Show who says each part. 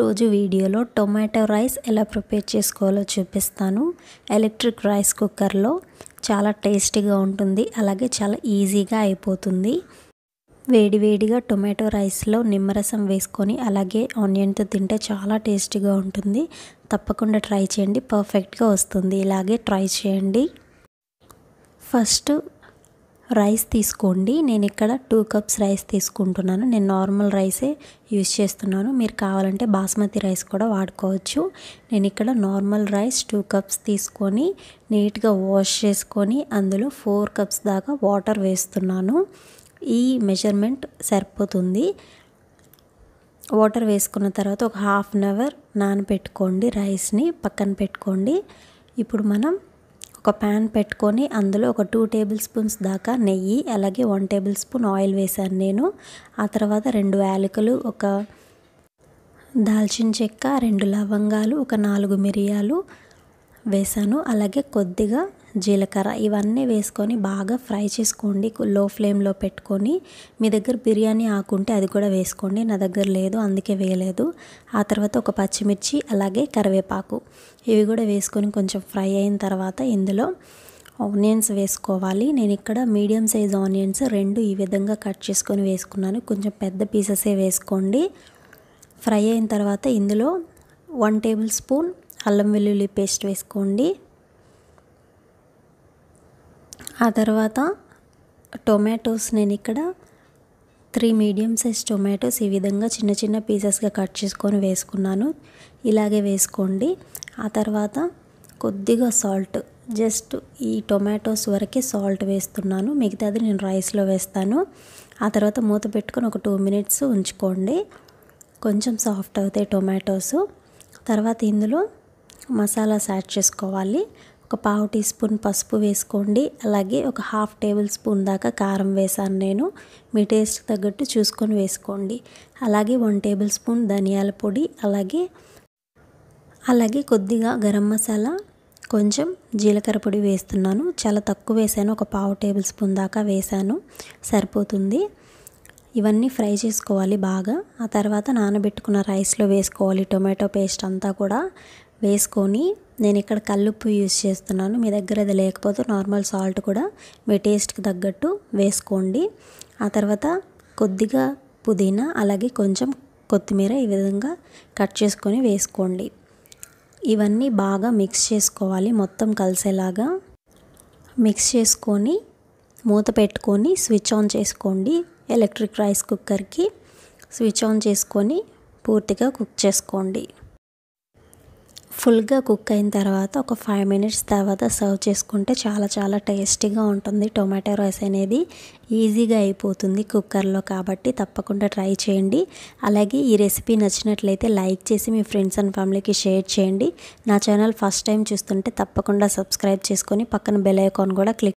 Speaker 1: ఈరోజు వీడియోలో tomato rice ఎలా ప్రిపేర్ చేసుకోవాలో చూపిస్తాను ఎలక్ట్రిక్ రైస్ కుక్కర్లో చాలా టేస్టీగా ఉంటుంది అలాగే చాలా ఈజీగా అయిపోతుంది వేడివేడిగా టొమాటో రైస్లో నిమ్మరసం వేసుకొని అలాగే ఆనియన్తో తింటే చాలా టేస్టీగా ఉంటుంది తప్పకుండా ట్రై చేయండి పర్ఫెక్ట్గా వస్తుంది ఇలాగే ట్రై చేయండి ఫస్ట్ రైస్ తీసుకోండి నేను ఇక్కడ టూ కప్స్ రైస్ తీసుకుంటున్నాను నేను నార్మల్ రైసే యూజ్ చేస్తున్నాను మీరు కావాలంటే బాస్మతి రైస్ కూడా వాడుకోవచ్చు నేను ఇక్కడ నార్మల్ రైస్ టూ కప్స్ తీసుకొని నీట్గా వాష్ చేసుకొని అందులో ఫోర్ కప్స్ దాకా వాటర్ వేస్తున్నాను ఈ మెజర్మెంట్ సరిపోతుంది వాటర్ వేసుకున్న తర్వాత ఒక హాఫ్ అన్ అవర్ నానబెట్టుకోండి రైస్ని పక్కన పెట్టుకోండి ఇప్పుడు మనం ఒక ప్యాన్ పెట్టుకొని అందులో ఒక టూ టేబుల్ స్పూన్స్ దాకా నెయ్యి అలాగే వన్ టేబుల్ స్పూన్ ఆయిల్ వేసాను నేను ఆ తర్వాత రెండు యాలకులు ఒక దాల్చిన చెక్క రెండు లవంగాలు ఒక నాలుగు మిరియాలు వేసాను అలాగే కొద్దిగా జీలకర్ర ఇవన్నీ వేసుకొని బాగా ఫ్రై చేసుకోండి లో ఫ్లేమ్లో పెట్టుకొని మీ దగ్గర బిర్యానీ ఆకుంటే అది కూడా వేసుకోండి నా దగ్గర లేదు అందుకే వేయలేదు ఆ తర్వాత ఒక పచ్చిమిర్చి అలాగే కరివేపాకు ఇవి కూడా వేసుకొని కొంచెం ఫ్రై అయిన తర్వాత ఇందులో ఆనియన్స్ వేసుకోవాలి నేను ఇక్కడ మీడియం సైజ్ ఆనియన్స్ రెండు ఈ విధంగా కట్ చేసుకొని వేసుకున్నాను కొంచెం పెద్ద పీసెసే వేసుకోండి ఫ్రై అయిన తర్వాత ఇందులో వన్ టేబుల్ స్పూన్ అల్లం వెల్లుల్లి పేస్ట్ వేసుకోండి ఆ తర్వాత టొమాటోస్ నేను ఇక్కడ త్రీ మీడియం సైజ్ టొమాటోస్ ఈ విధంగా చిన్న చిన్న పీసెస్గా కట్ చేసుకొని వేసుకున్నాను ఇలాగే వేసుకోండి ఆ తర్వాత కొద్దిగా సాల్ట్ జస్ట్ ఈ టొమాటోస్ వరకే సాల్ట్ వేస్తున్నాను మిగతాది నేను రైస్లో వేస్తాను ఆ తర్వాత మూత పెట్టుకొని ఒక టూ మినిట్స్ ఉంచుకోండి కొంచెం సాఫ్ట్ అవుతాయి టొమాటోస్ తర్వాత ఇందులో మసాలాస్ యాడ్ చేసుకోవాలి ఒక పావు టీ స్పూన్ పసుపు వేసుకోండి అలాగే ఒక హాఫ్ టేబుల్ స్పూన్ దాకా కారం వేసాను నేను మీ టేస్ట్ తగ్గట్టు చూసుకొని వేసుకోండి అలాగే వన్ టేబుల్ స్పూన్ ధనియాల పొడి అలాగే అలాగే కొద్దిగా గరం మసాలా కొంచెం జీలకర్ర పొడి వేస్తున్నాను చాలా తక్కువ వేసాను ఒక పావు టేబుల్ స్పూన్ దాకా వేసాను సరిపోతుంది ఇవన్నీ ఫ్రై చేసుకోవాలి బాగా ఆ తర్వాత నానబెట్టుకున్న రైస్లో వేసుకోవాలి టొమాటో పేస్ట్ అంతా కూడా వేసుకొని నేను ఇక్కడ కల్లుప్పు యూజ్ చేస్తున్నాను మీ దగ్గర అది లేకపోతే నార్మల్ సాల్ట్ కూడా మీ టేస్ట్కి తగ్గట్టు వేసుకోండి ఆ తర్వాత కొద్దిగా పుదీనా అలాగే కొంచెం కొత్తిమీర ఈ విధంగా కట్ చేసుకొని వేసుకోండి ఇవన్నీ బాగా మిక్స్ చేసుకోవాలి మొత్తం కలిసేలాగా మిక్స్ చేసుకొని మూత పెట్టుకొని స్విచ్ ఆన్ చేసుకోండి ఎలక్ట్రిక్ రైస్ కుక్కర్కి స్విచ్ ఆన్ చేసుకొని పూర్తిగా కుక్ చేసుకోండి ఫుల్గా కుక్ అయిన తర్వాత ఒక ఫైవ్ మినిట్స్ తర్వాత సర్వ్ చేసుకుంటే చాలా చాలా టేస్టీగా ఉంటుంది టొమాటో రైస్ అనేది ఈజీగా అయిపోతుంది కుక్కర్లో కాబట్టి తప్పకుండా ట్రై చేయండి అలాగే ఈ రెసిపీ నచ్చినట్లయితే లైక్ చేసి మీ ఫ్రెండ్స్ అండ్ ఫ్యామిలీకి షేర్ చేయండి నా ఛానల్ ఫస్ట్ టైం చూస్తుంటే తప్పకుండా సబ్స్క్రైబ్ చేసుకొని పక్కన బెల్ ఐకాన్ కూడా క్లిక్